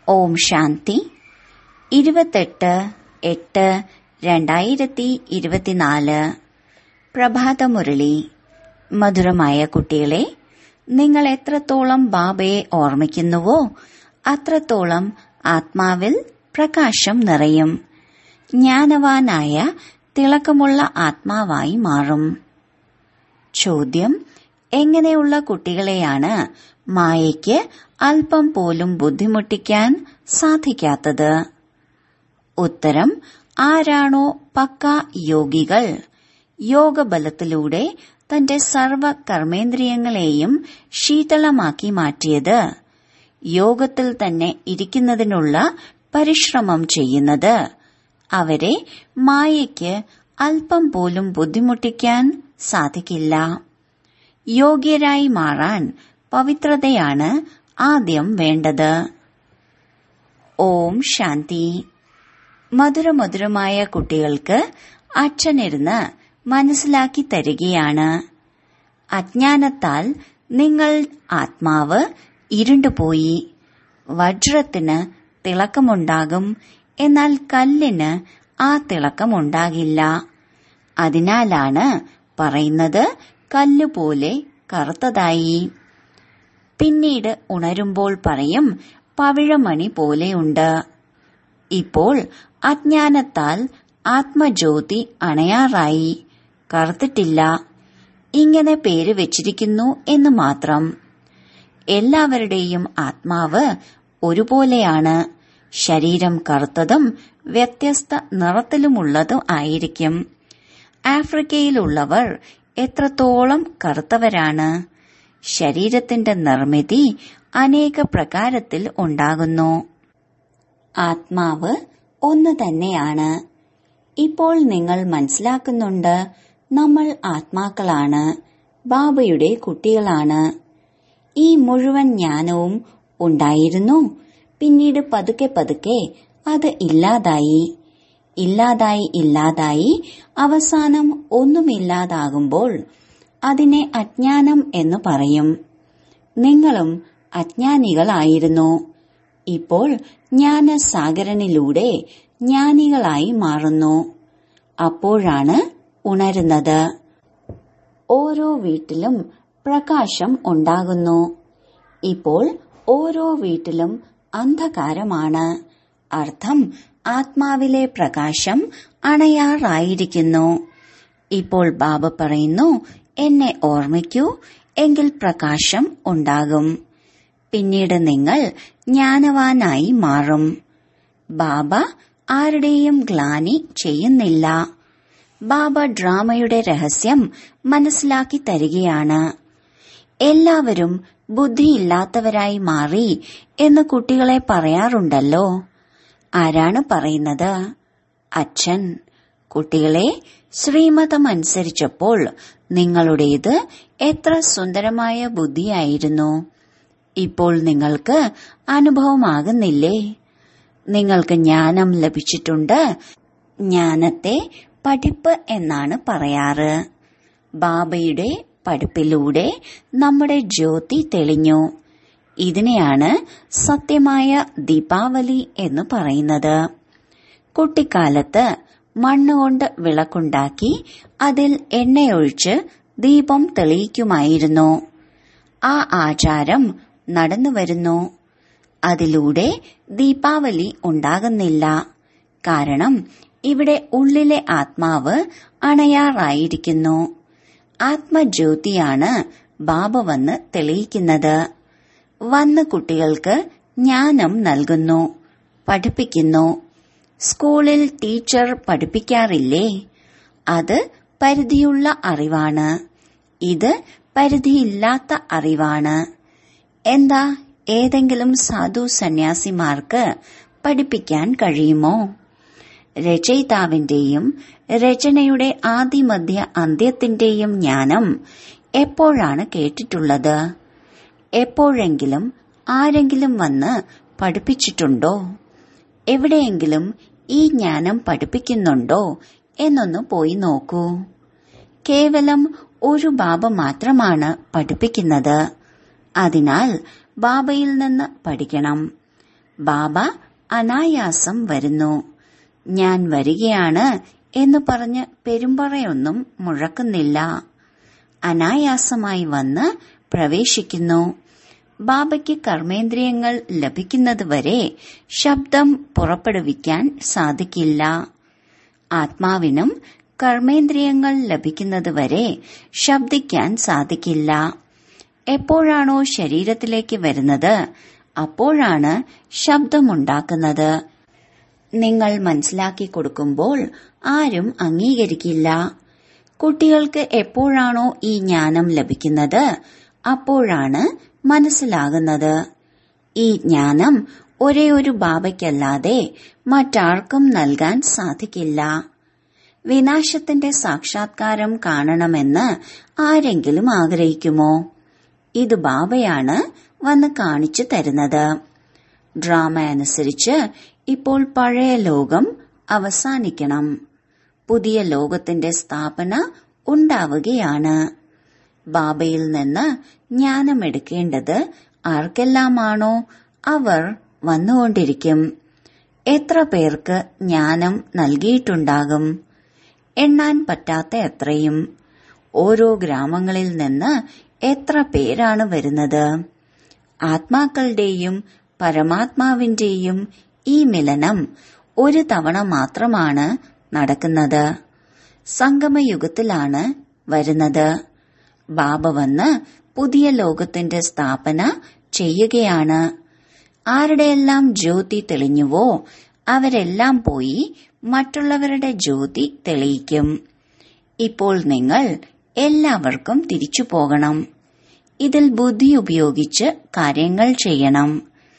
ഓം ശാന്തി ഇരുപത്തെട്ട് എട്ട് രണ്ടായിരത്തി ഇരുപത്തിനാല് പ്രഭാതമുരളി മധുരമായ കുട്ടികളെ നിങ്ങൾ എത്രത്തോളം ബാബയെ ഓർമ്മിക്കുന്നുവോ അത്രത്തോളം ആത്മാവിൽ പ്രകാശം നിറയും ജ്ഞാനവാനായ തിളക്കമുള്ള ആത്മാവായി മാറും ചോദ്യം എങ്ങനെയുള്ള കുട്ടികളെയാണ് മായയ്ക്ക് അല്പം പോലും ബുദ്ധിമുട്ടിക്കാൻ സാധിക്കാത്തത് ഉത്തരം ആരാണോ പക്ക യോഗികൾ യോഗബലത്തിലൂടെ തന്റെ സർവ കർമ്മേന്ദ്രിയങ്ങളെയും ശീതളമാക്കി മാറ്റിയത് യോഗത്തിൽ തന്നെ ഇരിക്കുന്നതിനുള്ള പരിശ്രമം ചെയ്യുന്നത് അവരെ മായയ്ക്ക് അല്പം പോലും ബുദ്ധിമുട്ടിക്കാൻ സാധിക്കില്ല യോഗ്യരായി മാറാൻ പവിത്രതയാണ് ആദ്യം വേണ്ടത് ഓം ശാന്തി മധുരമധുരമായ കുട്ടികൾക്ക് അച്ഛനിരുന്ന് മനസ്സിലാക്കി തരികയാണ് അജ്ഞാനത്താൽ നിങ്ങൾ ആത്മാവ് ഇരുണ്ടുപോയി വജ്രത്തിന് തിളക്കമുണ്ടാകും എന്നാൽ കല്ലിന് ആ തിളക്കമുണ്ടാകില്ല അതിനാലാണ് പറയുന്നത് കല്ലുപോലെ കറുത്തതായി പിന്നീട് ഉണരുമ്പോൾ പറയും പവിഴമണി പോലെയുണ്ട് ഇപ്പോൾ അജ്ഞാനത്താൽ ആത്മജ്യോതി അണയാറായി കറുത്തിട്ടില്ല ഇങ്ങനെ പേര് വെച്ചിരിക്കുന്നു എന്ന് മാത്രം എല്ലാവരുടെയും ആത്മാവ് ഒരുപോലെയാണ് ശരീരം കറുത്തതും വ്യത്യസ്ത നിറത്തിലുമുള്ളതും ആയിരിക്കും ആഫ്രിക്കയിലുള്ളവർ എത്രത്തോളം കറുത്തവരാണ് ശരീരത്തിന്റെ നിർമ്മിതി അനേക പ്രകാരത്തിൽ ഉണ്ടാകുന്നു ആത്മാവ് ഒന്ന് തന്നെയാണ് ഇപ്പോൾ നിങ്ങൾ മനസ്സിലാക്കുന്നുണ്ട് നമ്മൾ ആത്മാക്കളാണ് ബാബയുടെ കുട്ടികളാണ് ഈ മുഴുവൻ ജ്ഞാനവും ഉണ്ടായിരുന്നു പിന്നീട് പതുക്കെ പതുക്കെ അത് ഇല്ലാതായി ഇല്ലാതായി ഇല്ലാതായി അവസാനം ഒന്നുമില്ലാതാകുമ്പോൾ അതിനെ അജ്ഞാനം എന്ന് പറയും നിങ്ങളും അജ്ഞാനികളായിരുന്നു ഇപ്പോൾ ജ്ഞാനസാഗരനിലൂടെ ജ്ഞാനികളായി മാറുന്നു അപ്പോഴാണ് ഉണരുന്നത് ഓരോ വീട്ടിലും പ്രകാശം ഉണ്ടാകുന്നു ഇപ്പോൾ ഓരോ വീട്ടിലും അന്ധകാരമാണ് അർത്ഥം ആത്മാവിലെ പ്രകാശം അണയാറായിരിക്കുന്നു ഇപ്പോൾ ബാബ പറയുന്നു എന്നെ ഓർമ്മിക്കൂ എങ്കിൽ പ്രകാശം ഉണ്ടാകും പിന്നീട് നിങ്ങൾ ജ്ഞാനവാനായി മാറും ബാബ ആരുടെയും ഗ്ലാനി ചെയ്യുന്നില്ല ബാബ ഡ്രാമയുടെ രഹസ്യം മനസ്സിലാക്കി തരികയാണ് എല്ലാവരും ബുദ്ധിയില്ലാത്തവരായി മാറി എന്ന് കുട്ടികളെ പറയാറുണ്ടല്ലോ ആരാണ് പറയുന്നത് അച്ഛൻ കുട്ടികളെ ശ്രീമതം അനുസരിച്ചപ്പോൾ നിങ്ങളുടേത് എത്ര സുന്ദരമായ ബുദ്ധിയായിരുന്നു ഇപ്പോൾ നിങ്ങൾക്ക് അനുഭവമാകുന്നില്ലേ നിങ്ങൾക്ക് ജ്ഞാനം ലഭിച്ചിട്ടുണ്ട് ജ്ഞാനത്തെ പഠിപ്പ് എന്നാണ് പറയാറ് ബാബയുടെ പഠിപ്പിലൂടെ നമ്മുടെ ജ്യോതി തെളിഞ്ഞു ഇതിനെയാണ് സത്യമായ ദീപാവലി എന്ന് പറയുന്നത് കുട്ടിക്കാലത്ത് മണ്ണുകൊണ്ട് വിളക്കുണ്ടാക്കി അതിൽ എണ്ണയൊഴിച്ച് ദീപം തെളിയിക്കുമായിരുന്നു ആ ആചാരം നടന്നുവരുന്നു അതിലൂടെ ദീപാവലി ഉണ്ടാകുന്നില്ല കാരണം ഇവിടെ ഉള്ളിലെ ആത്മാവ് അണയാറായിരിക്കുന്നു ആത്മജ്യോതിയാണ് ബാബ വന്ന് തെളിയിക്കുന്നത് വന്ന് കുട്ടികൾക്ക് ജ്ഞാനം നൽകുന്നു പഠിപ്പിക്കുന്നു സ്കൂളിൽ ടീച്ചർ പഠിപ്പിക്കാറില്ലേ അത് പരിധിയുള്ള അറിവാണ് ഇത് പരിധിയില്ലാത്ത അറിവാണ് എന്താ ഏതെങ്കിലും സാധു സന്യാസിമാർക്ക് പഠിപ്പിക്കാൻ കഴിയുമോ രചയിതാവിന്റെയും രചനയുടെ ആദിമധ്യ അന്ത്യത്തിന്റെയും ജ്ഞാനം എപ്പോഴാണ് കേട്ടിട്ടുള്ളത് എപ്പോഴെങ്കിലും ആരെങ്കിലും വന്ന് പഠിപ്പിച്ചിട്ടുണ്ടോ എവിടെയെങ്കിലും ഈ ജ്ഞാനം പഠിപ്പിക്കുന്നുണ്ടോ എന്നൊന്ന് പോയി നോക്കൂ കേവലം ഒരു ബാബ മാത്രമാണ് പഠിപ്പിക്കുന്നത് അതിനാൽ ബാബയിൽ നിന്ന് പഠിക്കണം ബാബ അനായാസം വരുന്നു ഞാൻ വരികയാണ് എന്ന് പറഞ്ഞ് പെരുമ്പറയൊന്നും മുഴക്കുന്നില്ല അനായാസമായി വന്ന് പ്രവേശിക്കുന്നു ബാബയ്ക്ക് കർമ്മേന്ദ്രിയങ്ങൾ ലഭിക്കുന്നതുവരെ ശബ്ദം പുറപ്പെടുവിക്കാൻ സാധിക്കില്ല ആത്മാവിനും കർമ്മേന്ദ്രിയങ്ങൾ ലഭിക്കുന്നതുവരെ ശബ്ദിക്കാൻ സാധിക്കില്ല എപ്പോഴാണോ ശരീരത്തിലേക്ക് വരുന്നത് അപ്പോഴാണ് ശബ്ദമുണ്ടാക്കുന്നത് നിങ്ങൾ മനസ്സിലാക്കി കൊടുക്കുമ്പോൾ ആരും അംഗീകരിക്കില്ല കുട്ടികൾക്ക് എപ്പോഴാണോ ഈ ജ്ഞാനം ലഭിക്കുന്നത് അപ്പോഴാണ് മനസ്സിലാകുന്നത് ഈ ജ്ഞാനം ഒരേ ഒരു ബാബയ്ക്കല്ലാതെ മറ്റാർക്കും നൽകാൻ സാധിക്കില്ല വിനാശത്തിന്റെ സാക്ഷാത്കാരം കാണണമെന്ന് ആരെങ്കിലും ആഗ്രഹിക്കുമോ ഇത് ബാബയാണ് വന്ന് കാണിച്ചു തരുന്നത് ഡ്രാമ അനുസരിച്ച് ഇപ്പോൾ പഴയ ലോകം അവസാനിക്കണം പുതിയ ലോകത്തിന്റെ സ്ഥാപന ഉണ്ടാവുകയാണ് ബാബയിൽ നിന്ന് ജ്ഞാനമെടുക്കേണ്ടത് ആർക്കെല്ലാമാണോ അവർ വന്നുകൊണ്ടിരിക്കും എത്ര പേർക്ക് ജ്ഞാനം നൽകിയിട്ടുണ്ടാകും എണ്ണാൻ പറ്റാത്ത എത്രയും ഓരോ ഗ്രാമങ്ങളിൽ നിന്ന് എത്ര പേരാണ് വരുന്നത് ആത്മാക്കളുടെയും പരമാത്മാവിന്റെയും ഈ മിലനം ഒരു തവണ മാത്രമാണ് നടക്കുന്നത് സംഗമയുഗത്തിലാണ് വരുന്നത് ബാബ വന്ന് പുതിയ ലോകത്തിന്റെ സ്ഥാപന ചെയ്യുകയാണ് ആരുടെയെല്ലാം ജ്യോതി തെളിഞ്ഞുവോ അവരെല്ലാം പോയി മറ്റുള്ളവരുടെ ജ്യോതി തെളിയിക്കും ഇപ്പോൾ നിങ്ങൾ എല്ലാവർക്കും തിരിച്ചു പോകണം ഇതിൽ ബുദ്ധി ഉപയോഗിച്ച് കാര്യങ്ങൾ ചെയ്യണം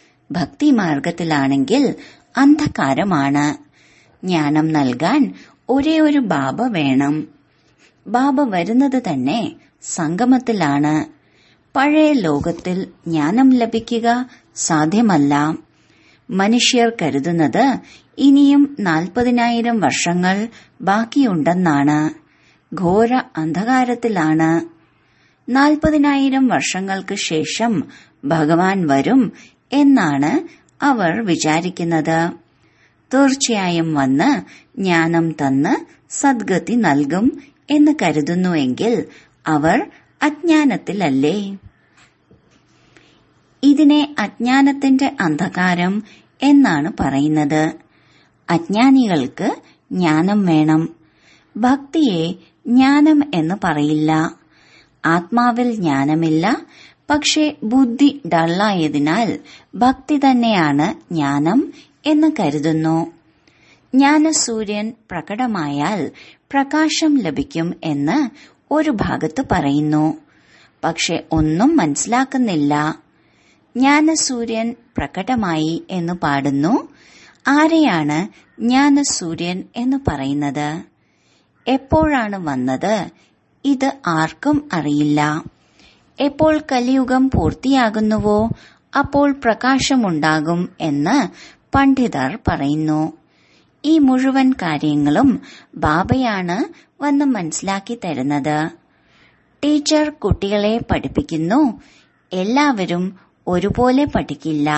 ഭക്തിമാർഗത്തിലാണെങ്കിൽ അന്ധകാരമാണ് ജ്ഞാനം നൽകാൻ ഒരേ ഒരു ബാബ വേണം ബാബ വരുന്നത് തന്നെ സംഗമത്തിലാണ് പഴയ ലോകത്തിൽ ജ്ഞാനം ലഭിക്കുക സാധ്യമല്ല മനുഷ്യർ കരുതുന്നത് ഇനിയും നാൽപ്പതിനായിരം വർഷങ്ങൾ ബാക്കിയുണ്ടെന്നാണ് ഘോര അന്ധകാരത്തിലാണ് നാൽപ്പതിനായിരം വർഷങ്ങൾക്ക് ശേഷം ഭഗവാൻ വരും എന്നാണ് അവർ വിചാരിക്കുന്നത് തീർച്ചയായും വന്ന് ജ്ഞാനം തന്ന് സദ്ഗതി നൽകും എന്ന് കരുതുന്നുവെങ്കിൽ അവർ അജ്ഞാനത്തിലല്ലേ ഇതിനെ അജ്ഞാനത്തിന്റെ അന്ധകാരം എന്നാണ് പറയുന്നത് അജ്ഞാനികൾക്ക് ജ്ഞാനം വേണം ഭക്തിയെ ജ്ഞാനം എന്ന് പറയില്ല ആത്മാവിൽ ജ്ഞാനമില്ല പക്ഷെ ബുദ്ധി ഡള്ളായതിനാൽ ഭക്തി തന്നെയാണ് ജ്ഞാനം എന്ന് കരുതുന്നു ജ്ഞാനസൂര്യൻ പ്രകടമായാൽ പ്രകാശം ലഭിക്കും എന്ന് ഒരു ഭാഗത്ത് പറയുന്നു പക്ഷെ ഒന്നും മനസ്സിലാക്കുന്നില്ല ജ്ഞാനസൂര്യൻ പ്രകടമായി എന്ന് പാടുന്നു ആരെയാണ് ജ്ഞാനസൂര്യൻ എന്ന് പറയുന്നത് എപ്പോഴാണ് വന്നത് ഇത് ആർക്കും അറിയില്ല എപ്പോൾ കലിയുഗം പൂർത്തിയാകുന്നുവോ അപ്പോൾ പ്രകാശമുണ്ടാകും എന്ന് പണ്ഡിതർ പറയുന്നു ഈ മുഴുവൻ കാര്യങ്ങളും ബാബയാണ് വന്ന് മനസ്സിലാക്കി തരുന്നത് ടീച്ചർ കുട്ടികളെ പഠിപ്പിക്കുന്നു എല്ലാവരും ഒരുപോലെ പഠിക്കില്ല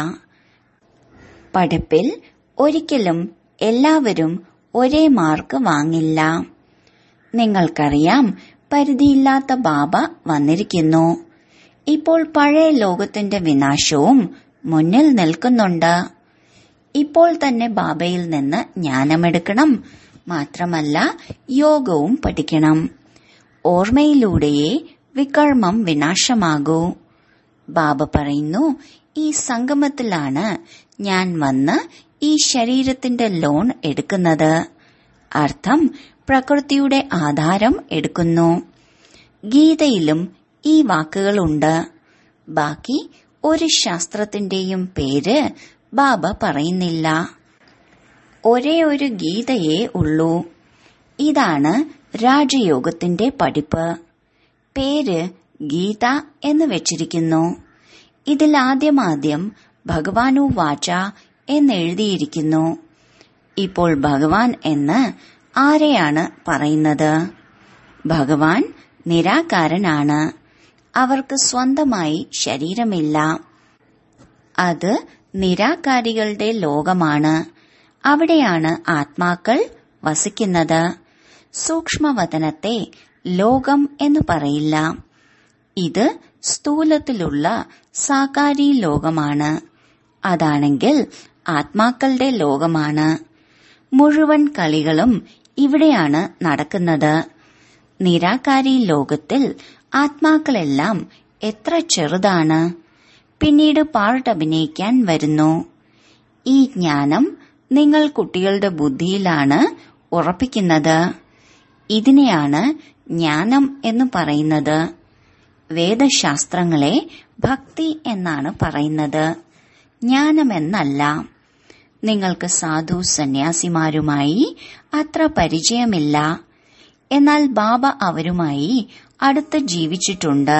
പഠിപ്പിൽ ഒരിക്കലും എല്ലാവരും ഒരേ മാർക്ക് വാങ്ങില്ല നിങ്ങൾക്കറിയാം പരിധിയില്ലാത്ത ബാബ വന്നിരിക്കുന്നു ഇപ്പോൾ പഴയ ലോകത്തിന്റെ വിനാശവും മുന്നിൽ നിൽക്കുന്നുണ്ട് ഇപ്പോൾ തന്നെ ബാബയിൽ നിന്ന് ജ്ഞാനമെടുക്കണം മാത്രമല്ല യോഗവും പഠിക്കണം ഓർമ്മയിലൂടെയേ വികർമ്മം വിനാശമാകൂ ബാബ പറയുന്നു ഈ സംഗമത്തിലാണ് ഞാൻ വന്ന് ഈ ശരീരത്തിന്റെ ലോൺ എടുക്കുന്നത് അർത്ഥം പ്രകൃതിയുടെ ആധാരം എടുക്കുന്നു ഗീതയിലും ഈ വാക്കുകളുണ്ട് ബാക്കി ഒരു ശാസ്ത്രത്തിന്റെയും പേര് ബാബ പറയുന്നില്ല ഒരേ ഒരു ഗീതയേ ഉള്ളൂ ഇതാണ് രാജയോഗത്തിന്റെ പഠിപ്പ് പേര് ഗീത എന്ന് വെച്ചിരിക്കുന്നു ഇതിൽ ആദ്യമാദ്യം ഭഗവാനു വാച എന്നെഴുതിയിരിക്കുന്നു ഇപ്പോൾ ഭഗവാൻ എന്ന് ആരെയാണ് പറയുന്നത് ഭഗവാൻ നിരാകാരനാണ് അവർക്ക് സ്വന്തമായി ശരീരമില്ല അത് നിരാകാരികളുടെ ലോകമാണ് അവിടെയാണ് ആത്മാക്കൾ വസിക്കുന്നത് സൂക്ഷ്മവതനത്തെ ലോകം എന്ന് പറയില്ല ഇത് സ്ഥൂലത്തിലുള്ള സാകാരി ലോകമാണ് അതാണെങ്കിൽ ആത്മാക്കളുടെ ലോകമാണ് മുഴുവൻ കളികളും ഇവിടെയാണ് നടക്കുന്നത് നിരാകാരി ലോകത്തിൽ ആത്മാക്കളെല്ലാം എത്ര ചെറുതാണ് പിന്നീട് പാർട്ട് അഭിനയിക്കാൻ വരുന്നു ഈ ജ്ഞാനം നിങ്ങൾ കുട്ടികളുടെ ബുദ്ധിയിലാണ് ഉറപ്പിക്കുന്നത് ഇതിനെയാണ് ജ്ഞാനം എന്ന് പറയുന്നത് വേദശാസ്ത്രങ്ങളെ ഭക്തി എന്നാണ് പറയുന്നത് ജ്ഞാനമെന്നല്ല നിങ്ങൾക്ക് സാധു സന്യാസിമാരുമായി അത്ര പരിചയമില്ല എന്നാൽ ബാബ അവരുമായി അടുത്ത് ജീവിച്ചിട്ടുണ്ട്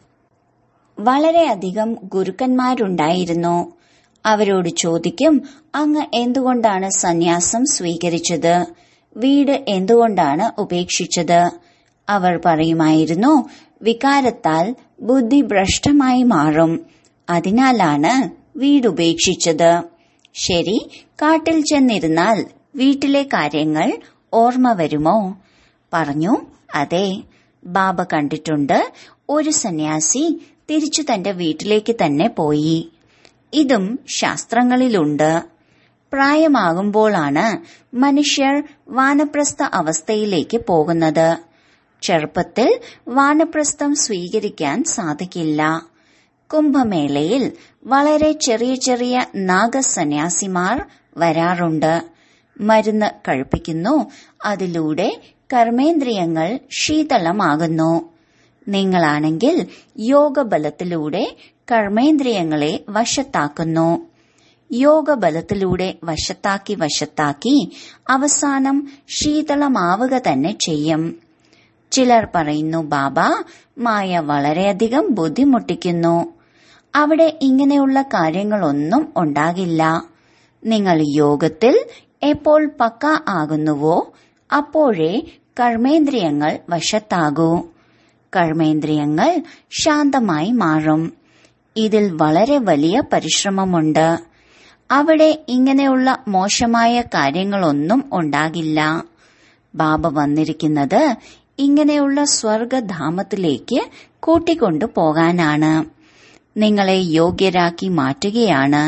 വളരെയധികം ഗുരുക്കന്മാരുണ്ടായിരുന്നു അവരോട് ചോദിക്കും അങ്ങ് എന്തുകൊണ്ടാണ് സന്യാസം സ്വീകരിച്ചത് വീട് എന്തുകൊണ്ടാണ് ഉപേക്ഷിച്ചത് അവർ പറയുമായിരുന്നു വികാരത്താൽ ബുദ്ധി ഭ്രഷ്ടമായി മാറും അതിനാലാണ് വീടുപേക്ഷിച്ചത് ശരി കാട്ടിൽ ചെന്നിരുന്നാൽ വീട്ടിലെ കാര്യങ്ങൾ ഓർമ്മ വരുമോ പറഞ്ഞു അതെ ബാബ കണ്ടിട്ടുണ്ട് ഒരു സന്യാസി തിരിച്ചു തന്റെ വീട്ടിലേക്ക് തന്നെ പോയി ഇതും ശാസ്ത്രങ്ങളിലുണ്ട് പ്രായമാകുമ്പോഴാണ് മനുഷ്യർ വാനപ്രസ്ഥ അവസ്ഥയിലേക്ക് പോകുന്നത് ചെറുപ്പത്തിൽ വാനപ്രസ്ഥം സ്വീകരിക്കാൻ സാധിക്കില്ല കുംഭമേളയിൽ വളരെ ചെറിയ ചെറിയ നാഗസന്യാസിമാർ വരാറുണ്ട് മരുന്ന് കഴിപ്പിക്കുന്നു അതിലൂടെ കർമ്മേന്ദ്രിയങ്ങൾ ശീതളമാകുന്നു നിങ്ങളാണെങ്കിൽ യോഗബലത്തിലൂടെ കർമ്മേന്ദ്രിയങ്ങളെ വശത്താക്കുന്നു യോഗബലത്തിലൂടെ വശത്താക്കി വശത്താക്കി അവസാനം ശീതളമാവുക തന്നെ ചെയ്യും ചിലർ പറയുന്നു ബാബ മായ വളരെയധികം ബുദ്ധിമുട്ടിക്കുന്നു അവിടെ ഇങ്ങനെയുള്ള കാര്യങ്ങളൊന്നും ഉണ്ടാകില്ല നിങ്ങൾ യോഗത്തിൽ എപ്പോൾ പക്ക ആകുന്നുവോ അപ്പോഴേ കർമ്മേന്ദ്രിയങ്ങൾ വശത്താകൂ കർമ്മേന്ദ്രിയങ്ങൾ ശാന്തമായി മാറും ഇതിൽ വളരെ വലിയ പരിശ്രമമുണ്ട് അവിടെ ഇങ്ങനെയുള്ള മോശമായ കാര്യങ്ങളൊന്നും ഉണ്ടാകില്ല ബാബ വന്നിരിക്കുന്നത് ഇങ്ങനെയുള്ള സ്വർഗധാമത്തിലേക്ക് കൂട്ടിക്കൊണ്ടു പോകാനാണ് നിങ്ങളെ യോഗ്യരാക്കി മാറ്റുകയാണ്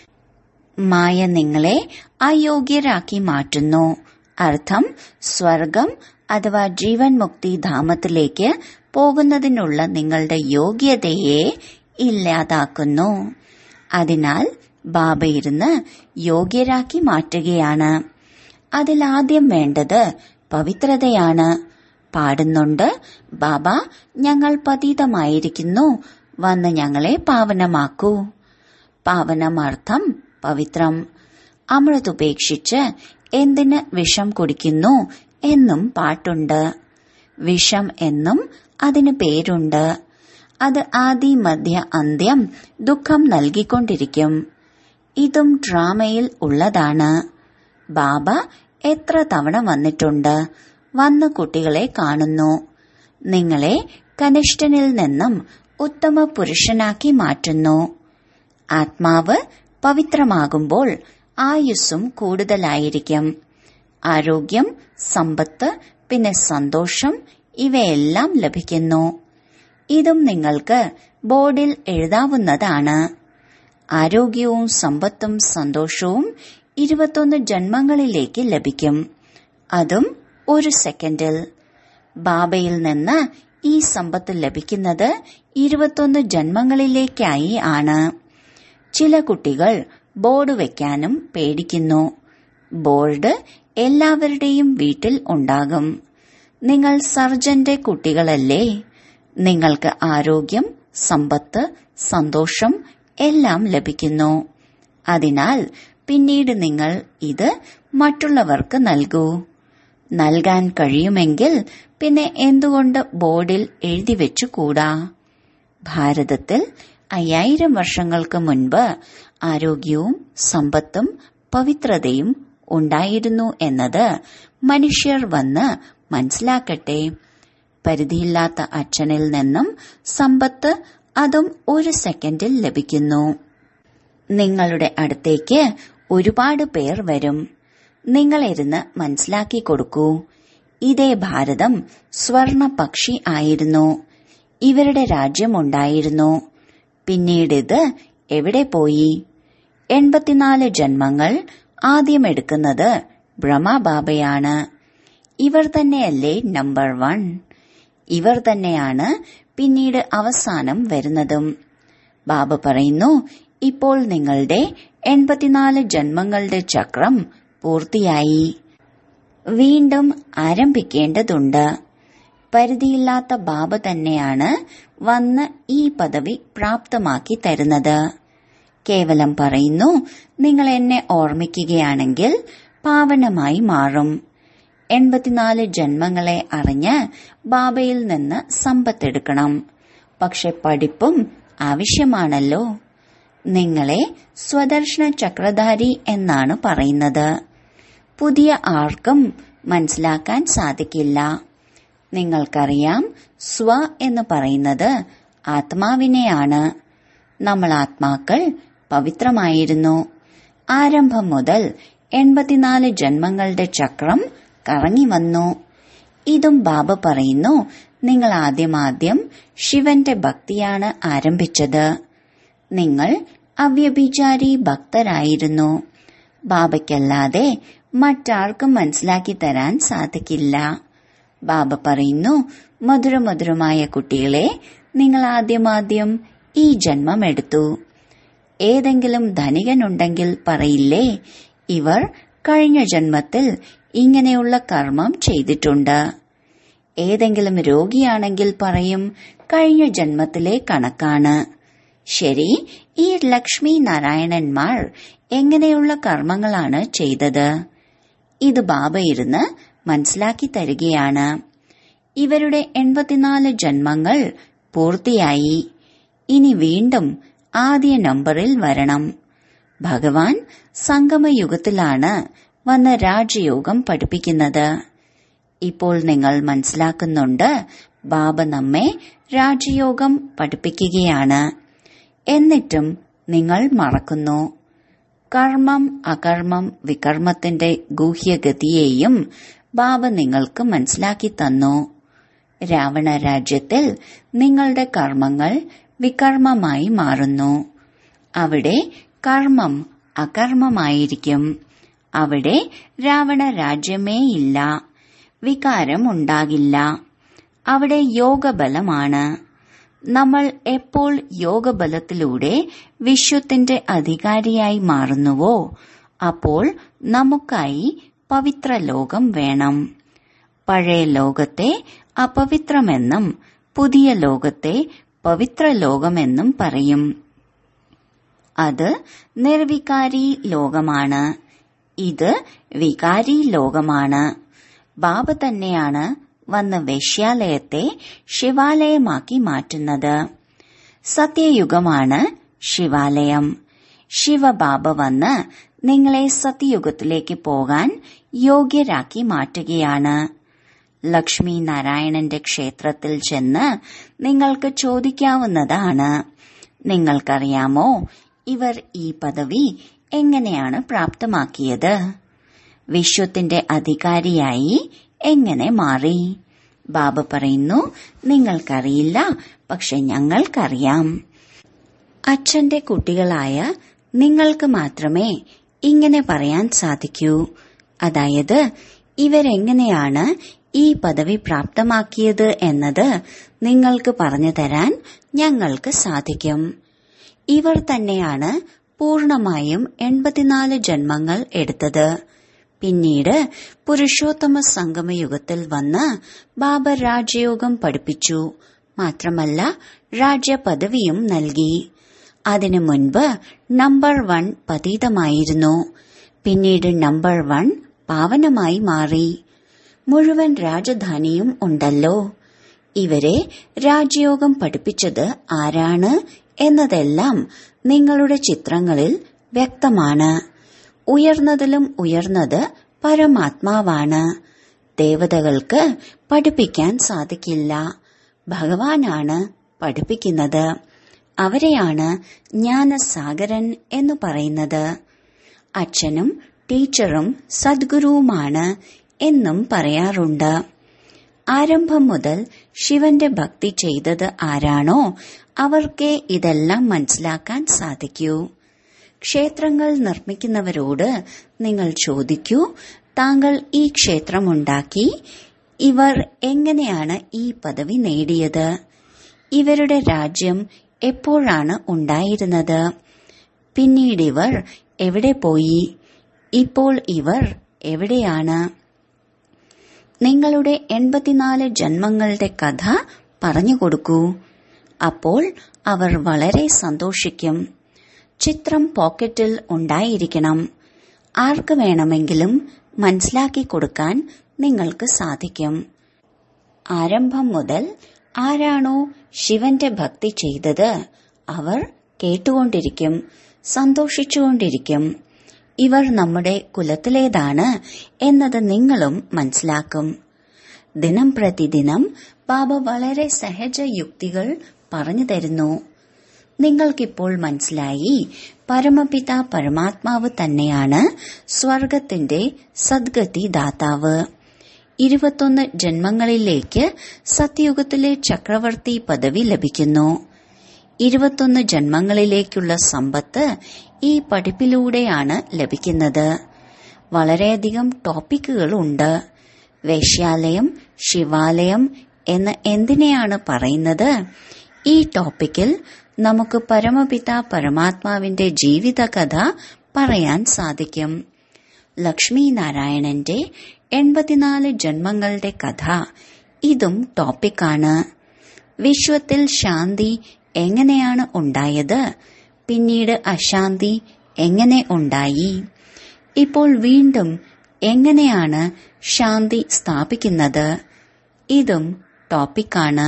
മായ നിങ്ങളെ അയോഗ്യരാക്കി മാറ്റുന്നു അർത്ഥം സ്വർഗം അഥവാ ജീവൻ മുക്തി ധാമത്തിലേക്ക് പോകുന്നതിനുള്ള നിങ്ങളുടെ യോഗ്യതയെ ഇല്ലാതാക്കുന്നു അതിനാൽ ബാബ ഇരുന്ന് യോഗ്യരാക്കി മാറ്റുകയാണ് അതിലാദ്യം വേണ്ടത് പവിത്രതയാണ് പാടുന്നുണ്ട് ബാബ ഞങ്ങൾ പതീതമായിരിക്കുന്നു വന്ന് ഞങ്ങളെ പാവനമാക്കൂ പാവനമർത്ഥം പവിത്രം അമൃതുപേക്ഷിച്ച് എന്തിന് വിഷം കുടിക്കുന്നു എന്നും പാട്ടുണ്ട് വിഷം എന്നും അതിന് പേരുണ്ട് അത് ആദി മധ്യ അന്ത്യം ദുഃഖം നൽകിക്കൊണ്ടിരിക്കും ഇതും ഡ്രാമയിൽ ഉള്ളതാണ് ബാബ എത്ര തവണ വന്നിട്ടുണ്ട് വന്ന കുട്ടികളെ കാണുന്നു നിങ്ങളെ കനിഷ്ഠനിൽ നിന്നും ഉത്തമ പുരുഷനാക്കി മാറ്റുന്നു ആത്മാവ് പവിത്രമാകുമ്പോൾ ആയുസ്സും കൂടുതലായിരിക്കും ആരോഗ്യം സമ്പത്ത് പിന്നെ സന്തോഷം ഇവയെല്ലാം ലഭിക്കുന്നു ഇതും നിങ്ങൾക്ക് ബോർഡിൽ എഴുതാവുന്നതാണ് ആരോഗ്യവും സമ്പത്തും സന്തോഷവും ഇരുപത്തൊന്ന് ജന്മങ്ങളിലേക്ക് ലഭിക്കും അതും ഒരു സെക്കൻഡിൽ ബാബയിൽ നിന്ന് ഈ സമ്പത്ത് ലഭിക്കുന്നത് ഇരുപത്തൊന്ന് ജന്മങ്ങളിലേക്കായി ആണ് ചില കുട്ടികൾ ബോർഡ് വെക്കാനും പേടിക്കുന്നു ബോർഡ് എല്ലാവരുടെയും വീട്ടിൽ ഉണ്ടാകും നിങ്ങൾ സർജന്റെ കുട്ടികളല്ലേ നിങ്ങൾക്ക് ആരോഗ്യം സമ്പത്ത് സന്തോഷം എല്ലാം ലഭിക്കുന്നു അതിനാൽ പിന്നീട് നിങ്ങൾ ഇത് മറ്റുള്ളവർക്ക് നൽകൂ നൽകാൻ കഴിയുമെങ്കിൽ പിന്നെ എന്തുകൊണ്ട് ബോർഡിൽ എഴുതി വെച്ചുകൂടാ ഭാരതത്തിൽ അയ്യായിരം വർഷങ്ങൾക്ക് മുൻപ് ആരോഗ്യവും സമ്പത്തും പവിത്രതയും ഉണ്ടായിരുന്നു എന്നത് മനുഷ്യർ വന്ന് മനസ്സിലാക്കട്ടെ പരിധിയില്ലാത്ത അച്ഛനിൽ നിന്നും സമ്പത്ത് അതും ഒരു സെക്കൻഡിൽ ലഭിക്കുന്നു നിങ്ങളുടെ അടുത്തേക്ക് ഒരുപാട് പേർ വരും നിങ്ങളിരുന്ന് മനസ്സിലാക്കി കൊടുക്കൂ ഇതേ ഭാരതം സ്വർണ പക്ഷി ആയിരുന്നു ഇവരുടെ രാജ്യമുണ്ടായിരുന്നു പിന്നീട് ഇത് എവിടെ പോയി എൺപത്തിനാല് ജന്മങ്ങൾ ആദ്യം എടുക്കുന്നത് ബ്രഹ്മബാബയാണ് ഇവർ തന്നെയല്ലേ നമ്പർ വൺ ഇവർ തന്നെയാണ് പിന്നീട് അവസാനം വരുന്നതും ബാബ പറയുന്നു ഇപ്പോൾ നിങ്ങളുടെ എൺപത്തിനാല് ജന്മങ്ങളുടെ ചക്രം പൂർത്തിയായി വീണ്ടും ആരംഭിക്കേണ്ടതുണ്ട് പരിധിയില്ലാത്ത ബാബ തന്നെയാണ് വന്ന് ഈ പദവി പ്രാപ്തമാക്കി തരുന്നത് കേവലം പറയുന്നു നിങ്ങൾ എന്നെ ഓർമ്മിക്കുകയാണെങ്കിൽ പാവനമായി മാറും എൺപത്തിനാല് ജന്മങ്ങളെ അറിഞ്ഞ് ബാബയിൽ നിന്ന് സമ്പത്തെടുക്കണം പക്ഷെ പഠിപ്പും ആവശ്യമാണല്ലോ നിങ്ങളെ സ്വദർശന ചക്രധാരി എന്നാണ് പറയുന്നത് പുതിയ ആർക്കും മനസ്സിലാക്കാൻ സാധിക്കില്ല നിങ്ങൾക്കറിയാം സ്വ എന്ന് പറയുന്നത് ആത്മാവിനെയാണ് നമ്മൾ ആത്മാക്കൾ പവിത്രമായിരുന്നു ആരംഭം മുതൽ എൺപത്തിനാല് ജന്മങ്ങളുടെ ചക്രം കറങ്ങി വന്നു ഇതും ബാബ പറയുന്നു നിങ്ങൾ ആദ്യമാദ്യം ശിവന്റെ ഭക്തിയാണ് ആരംഭിച്ചത് നിങ്ങൾ അവ്യഭിചാരി ഭക്തരായിരുന്നു ബാബയ്ക്കല്ലാതെ മറ്റാർക്കും മനസ്സിലാക്കി തരാൻ സാധിക്കില്ല ബാബ പറയുന്നു മധുരമധുരമായ കുട്ടികളെ നിങ്ങൾ ആദ്യമാദ്യം ഈ ജന്മം എടുത്തു ഏതെങ്കിലും ധനികനുണ്ടെങ്കിൽ പറയില്ലേ ഇവർ കഴിഞ്ഞ ജന്മത്തിൽ ഇങ്ങനെയുള്ള കർമ്മം ചെയ്തിട്ടുണ്ട് ഏതെങ്കിലും രോഗിയാണെങ്കിൽ പറയും കഴിഞ്ഞ ജന്മത്തിലെ കണക്കാണ് ശരി ഈ ലക്ഷ്മി നാരായണന്മാർ എങ്ങനെയുള്ള കർമ്മങ്ങളാണ് ചെയ്തത് ഇത് ബാബ ഇരുന്ന് മനസ്സിലാക്കി തരികയാണ് ഇവരുടെ എൺപത്തിനാല് ജന്മങ്ങൾ പൂർത്തിയായി ഇനി വീണ്ടും ആദ്യ നമ്പറിൽ വരണം ഭഗവാൻ സംഗമയുഗത്തിലാണ് വന്ന് രാജയോഗം പഠിപ്പിക്കുന്നത് ഇപ്പോൾ നിങ്ങൾ മനസ്സിലാക്കുന്നുണ്ട് ബാബ നമ്മെ രാജയോഗം പഠിപ്പിക്കുകയാണ് എന്നിട്ടും നിങ്ങൾ മറക്കുന്നു കർമ്മം അകർമ്മം വികർമ്മത്തിന്റെ ഗൂഹ്യഗതിയെയും ബാബ നിങ്ങൾക്ക് മനസ്സിലാക്കി തന്നു രാവണ രാജ്യത്തിൽ നിങ്ങളുടെ കർമ്മങ്ങൾ വികർമ്മമായി മാറുന്നു അവിടെ കർമ്മം അകർമ്മമായിരിക്കും അവിടെ രാവണ രാജ്യമേ ഇല്ല വികാരം ഉണ്ടാകില്ല അവിടെ യോഗബലമാണ് നമ്മൾ എപ്പോൾ യോഗബലത്തിലൂടെ വിശ്വത്തിന്റെ അധികാരിയായി മാറുന്നുവോ അപ്പോൾ നമുക്കായി പവിത്ര ലോകം വേണം പഴയ ലോകത്തെ അപവിത്രമെന്നും പുതിയ ലോകത്തെ പവിത്ര ലോകമെന്നും പറയും അത് നിർവികാരി ലോകമാണ് ഇത് വികാരി ലോകമാണ് ബാബ തന്നെയാണ് വന്ന് വേശ്യാലയത്തെ ശിവാലയമാക്കി മാറ്റുന്നത് സത്യയുഗമാണ് ശിവാലയം ശിവബാബ വന്ന് നിങ്ങളെ സത്യയുഗത്തിലേക്ക് പോകാൻ യോഗ്യരാക്കി മാറ്റുകയാണ് ലക്ഷ്മി നാരായണന്റെ ക്ഷേത്രത്തിൽ ചെന്ന് നിങ്ങൾക്ക് ചോദിക്കാവുന്നതാണ് നിങ്ങൾക്കറിയാമോ ഇവർ ഈ പദവി എങ്ങനെയാണ് പ്രാപ്തമാക്കിയത് വിശ്വത്തിന്റെ അധികാരിയായി എങ്ങനെ മാറി ബാബ പറയുന്നു നിങ്ങൾക്കറിയില്ല പക്ഷെ ഞങ്ങൾക്കറിയാം അച്ഛന്റെ കുട്ടികളായ നിങ്ങൾക്ക് മാത്രമേ ഇങ്ങനെ പറയാൻ സാധിക്കൂ അതായത് ഇവരെങ്ങനെയാണ് ഈ പദവി പ്രാപ്തമാക്കിയത് എന്നത് നിങ്ങൾക്ക് പറഞ്ഞു തരാൻ ഞങ്ങൾക്ക് സാധിക്കും ഇവർ തന്നെയാണ് പൂർണമായും എൺപത്തിനാല് ജന്മങ്ങൾ എടുത്തത് പിന്നീട് പുരുഷോത്തമ സംഗമയുഗത്തിൽ വന്ന് ബാബ രാജയോഗം പഠിപ്പിച്ചു മാത്രമല്ല രാജ്യപദവിയും നൽകി അതിനു മുൻപ് നമ്പർ വൺ പതീതമായിരുന്നു പിന്നീട് നമ്പർ വൺ പാവനമായി മാറി മുഴുവൻ രാജധാനിയും ഉണ്ടല്ലോ ഇവരെ രാജയോഗം പഠിപ്പിച്ചത് ആരാണ് എന്നതെല്ലാം നിങ്ങളുടെ ചിത്രങ്ങളിൽ വ്യക്തമാണ് ഉയർന്നതിലും ഉയർന്നത് പരമാത്മാവാണ് ദേവതകൾക്ക് പഠിപ്പിക്കാൻ സാധിക്കില്ല ഭഗവാനാണ് പഠിപ്പിക്കുന്നത് അവരെയാണ് ജ്ഞാനസാഗരൻ എന്ന് പറയുന്നത് അച്ഛനും ടീച്ചറും സദ്ഗുരുവുമാണ് എന്നും പറയാറുണ്ട് ആരംഭം മുതൽ ശിവന്റെ ഭക്തി ചെയ്തത് ആരാണോ അവർക്കേ ഇതെല്ലാം മനസ്സിലാക്കാൻ സാധിക്കൂ ക്ഷേത്രങ്ങൾ നിർമ്മിക്കുന്നവരോട് നിങ്ങൾ ചോദിക്കൂ താങ്കൾ ഈ ക്ഷേത്രമുണ്ടാക്കി ഇവർ എങ്ങനെയാണ് ഈ പദവി നേടിയത് ഇവരുടെ രാജ്യം എപ്പോഴാണ് ഉണ്ടായിരുന്നത് പിന്നീട് ഇവർ എവിടെ പോയി ഇപ്പോൾ ഇവർ എവിടെയാണ് നിങ്ങളുടെ എൺപത്തിനാല് ജന്മങ്ങളുടെ കഥ പറഞ്ഞു കൊടുക്കൂ അപ്പോൾ അവർ വളരെ സന്തോഷിക്കും ചിത്രം പോക്കറ്റിൽ ഉണ്ടായിരിക്കണം ആർക്ക് വേണമെങ്കിലും മനസ്സിലാക്കി കൊടുക്കാൻ നിങ്ങൾക്ക് സാധിക്കും ആരംഭം മുതൽ ആരാണോ ശിവന്റെ ഭക്തി ചെയ്തത് അവർ കേട്ടുകൊണ്ടിരിക്കും സന്തോഷിച്ചുകൊണ്ടിരിക്കും ഇവർ നമ്മുടെ കുലത്തിലേതാണ് എന്നത് നിങ്ങളും മനസ്സിലാക്കും ദിനം പ്രതിദിനം ബാബ വളരെ സഹജ യുക്തികൾ പറഞ്ഞു തരുന്നു നിങ്ങൾക്കിപ്പോൾ മനസ്സിലായി പരമപിത പരമാത്മാവ് തന്നെയാണ് സ്വർഗത്തിന്റെ സദ്ഗതി ദാതാവ് ഇരുപത്തൊന്ന് ജന്മങ്ങളിലേക്ക് സത്യയുഗത്തിലെ ചക്രവർത്തി പദവി ലഭിക്കുന്നു ഇരുപത്തൊന്ന് ജന്മങ്ങളിലേക്കുള്ള സമ്പത്ത് ഈ പഠിപ്പിലൂടെയാണ് ലഭിക്കുന്നത് വളരെയധികം ടോപ്പിക്കുകൾ ഉണ്ട് വേശ്യാലയം ശിവാലയം എന്ന് എന്തിനെയാണ് പറയുന്നത് ഈ ടോപ്പിക്കിൽ നമുക്ക് പരമപിത പരമാത്മാവിന്റെ ജീവിതകഥ പറയാൻ സാധിക്കും ലക്ഷ്മി നാരായണന്റെ എൺപത്തിനാല് ജന്മങ്ങളുടെ കഥ ഇതും ടോപ്പിക്കാണ് വിശ്വത്തിൽ ശാന്തി എങ്ങനെയാണ് ഉണ്ടായത് പിന്നീട് അശാന്തി എങ്ങനെ ഉണ്ടായി ഇപ്പോൾ വീണ്ടും എങ്ങനെയാണ് ശാന്തി സ്ഥാപിക്കുന്നത് ഇതും ടോപ്പിക്കാണ്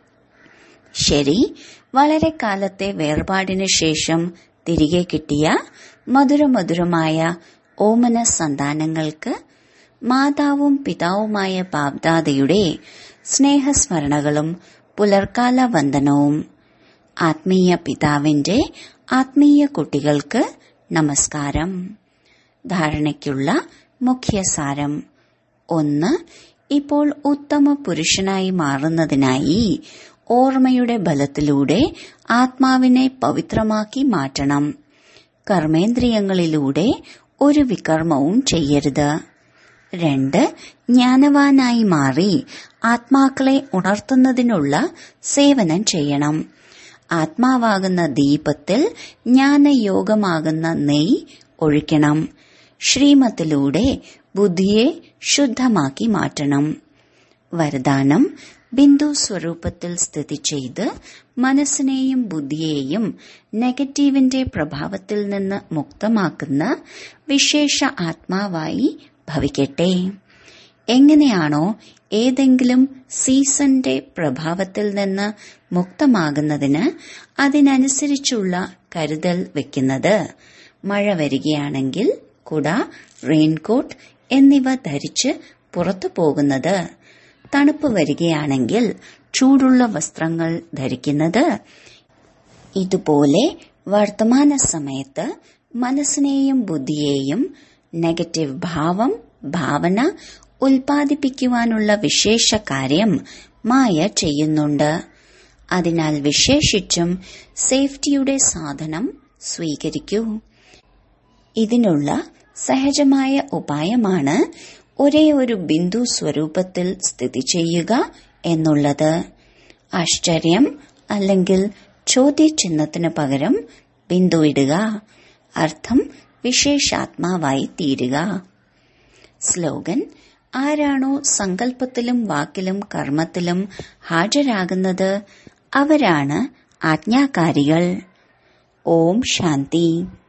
ശരി വളരെ കാലത്തെ വേർപാടിനു ശേഷം തിരികെ കിട്ടിയ മധുരമധുരമായ ഓമന സന്താനങ്ങൾക്ക് മാതാവും പിതാവുമായ ബാബ്ദാദയുടെ സ്നേഹസ്മരണകളും പുലർക്കാല വന്ദനവും ആത്മീയ പിതാവിന്റെ ആത്മീയ കുട്ടികൾക്ക് നമസ്കാരം ധാരണയ്ക്കുള്ള മുഖ്യസാരം ഒന്ന് ഇപ്പോൾ ഉത്തമ പുരുഷനായി മാറുന്നതിനായി ഓർമ്മയുടെ ബലത്തിലൂടെ ആത്മാവിനെ പവിത്രമാക്കി മാറ്റണം കർമ്മേന്ദ്രിയങ്ങളിലൂടെ ഒരു വികർമ്മവും ചെയ്യരുത് രണ്ട് ജ്ഞാനവാനായി മാറി ആത്മാക്കളെ ഉണർത്തുന്നതിനുള്ള സേവനം ചെയ്യണം ആത്മാവാകുന്ന ദീപത്തിൽ ജ്ഞാനയോഗമാകുന്ന നെയ് ഒഴിക്കണം ശ്രീമത്തിലൂടെ ബുദ്ധിയെ ശുദ്ധമാക്കി മാറ്റണം വരദാനം ബിന്ദു സ്വരൂപത്തിൽ സ്ഥിതി ചെയ്ത് മനസ്സിനെയും ബുദ്ധിയെയും നെഗറ്റീവിന്റെ പ്രഭാവത്തിൽ നിന്ന് മുക്തമാക്കുന്ന വിശേഷ ആത്മാവായി ഭവിക്കട്ടെ എങ്ങനെയാണോ ഏതെങ്കിലും സീസന്റെ പ്രഭാവത്തിൽ നിന്ന് മുക്തമാകുന്നതിന് അതിനനുസരിച്ചുള്ള കരുതൽ വെക്കുന്നത് മഴ വരികയാണെങ്കിൽ കുട റെയിൻകോട്ട് എന്നിവ ധരിച്ച് പുറത്തു പോകുന്നത് തണുപ്പ് വരികയാണെങ്കിൽ ചൂടുള്ള വസ്ത്രങ്ങൾ ധരിക്കുന്നത് ഇതുപോലെ വർത്തമാന സമയത്ത് മനസ്സിനെയും ബുദ്ധിയെയും നെഗറ്റീവ് ഭാവം ഭാവന ഉൽപ്പാദിപ്പിക്കുവാനുള്ള വിശേഷ കാര്യം മായ ചെയ്യുന്നുണ്ട് അതിനാൽ വിശേഷിച്ചും സേഫ്റ്റിയുടെ സാധനം സ്വീകരിക്കൂ ഇതിനുള്ള സഹജമായ ഉപായമാണ് ഒരേ ഒരു ബിന്ദു സ്വരൂപത്തിൽ സ്ഥിതി ചെയ്യുക എന്നുള്ളത് ആശ്ചര്യം അല്ലെങ്കിൽ ചോദ്യചിഹ്നത്തിന് പകരം ബിന്ദു ഇടുക അർത്ഥം വിശേഷാത്മാവായി തീരുക സ്ലോഗൻ ആരാണോ സങ്കല്പത്തിലും വാക്കിലും കർമ്മത്തിലും ഹാജരാകുന്നത് അവരാണ് ആജ്ഞാകാരികൾ ഓം ശാന്തി